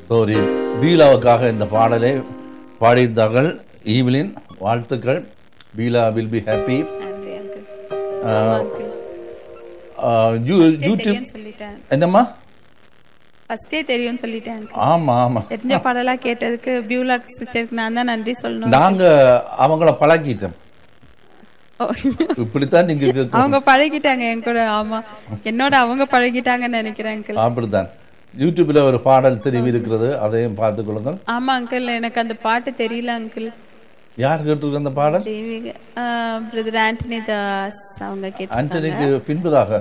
சோரி பீலாவுக்காக இந்த பாடலை பாடியிருந்தார்கள் ஈவிலின் வாழ்த்துக்கள் பீலா வில் பி ஹாப்பி நன்றி அங்கிள் யூடியூப் தெரியும் சொல்லிட்டேன் என்னம்மா ஃபர்ஸ்டே தெரியும் சொல்லிட்டேன் uncle. ஆமா ஆமா தெரிஞ்ச பாடலா கேட்டதுக்கு பியூலா சிஸ்டருக்கு நான் தான் நன்றி சொல்லணும் நாங்க அவங்கள பழக்கிட்டோம் ஓ. இப்படித்தான் நீங்க கேட்கணும். அவங்க பழகிட்டாங்க என் கூட ஆமா என்னோட அவங்க பழகிட்டாங்கன்னு நினைக்கிறேன் அங்கிள் அப்படித்தான் யூடியூப்ல ஒரு பாடல் தெரிவி இருக்கிறது அதையும் பார்த்துக் கொள்ளுங்கள் ஆமா அங்கிள் எனக்கு அந்த பாட்டு தெரியல அங்கிள் யார் கேட்டிருக்க அந்த பாடல் தெய்வீக பிரதர் ஆண்டனி தாஸ் அவங்க கேட்டாங்க ஆண்டனிக்கு பின்புதாக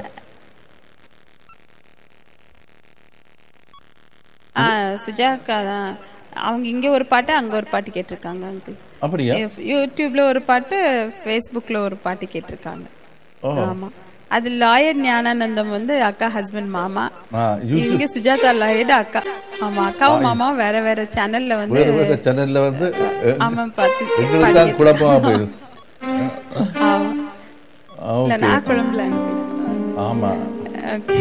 ஆ, சுஜாக்கா தான் அவங்க இங்க ஒரு பாட்டு அங்க ஒரு பாட்டு கேட்டிருக்காங்க அங்கிள் அப்படியா யூடியூப்ல ஒரு பாட்டு ஃபேஸ்புக்ல ஒரு பாட்டு கேட்டிருக்காங்க ஓ. ஆமா அது லாயர் ஞானானந்தம் வந்து அக்கா ஹஸ்பண்ட் மாமா ஆ, யூ- இங்க சுஜாதா லாயர்டு அக்கா ஆமா அக்காவும் மாமாவும் வேற வேற சேனல்ல வந்து வேறு வேறு சேனல்ல வந்து அஹ், ஆமா பார்த்து எங்களுக்கு தான் குழப்பமா போயிடுது ஆமா ஆ, இல்ல ஓகே நான் குழம்புல ஆமா ஓகே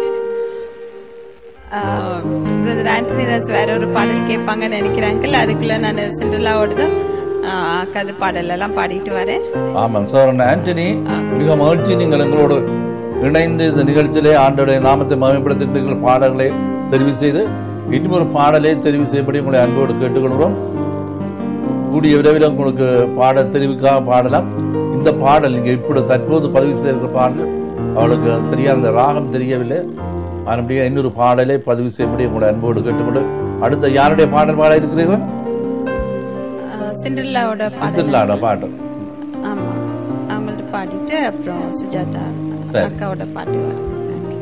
பிரதர் ஆண்டனி தாஸ் வேற ஒரு பாடல் கேட்பாங்கன்னு நினைக்கிறேன் அங்கிள் அதுக்குள்ள நான் சிண்டலாவோட தான் கதை பாடல் எல்லாம் பாடிட்டு வரேன் ஆமாம் சோரன் ஆண்டனி மிக மகிழ்ச்சி நீங்கள் எங்களோடு இணைந்து இந்த நிகழ்ச்சியிலே ஆண்டோடைய நாமத்தை மகிமைப்படுத்துகின்ற பாடல்களை தெரிவு செய்து இன்னும் ஒரு பாடலை தெரிவு செய்யப்படி உங்களை அன்போடு கேட்டுக்கொள்கிறோம் கூடிய விரைவில் உங்களுக்கு பாட தெரிவுக்காக பாடலாம் இந்த பாடல் இங்கே இப்படி தற்போது பதிவு செய்திருக்கிற பாடல் அவளுக்கு சரியான அந்த ராகம் தெரியவில்லை அதனுடைய இன்னொரு பாடலை பதிவு செய்யப்படி உங்களை அன்போடு கேட்டுக்கொண்டு அடுத்த யாருடைய பாடல் பாட இருக்கிறீர்கள் சிண்டலாவோட பாடல் திருநாட பாடல் ஆமா அவங்கள்ட்ட பாடிட்டு அப்புறம் சுஜாதா சரி. அக்காவோட பாட்டு வரும்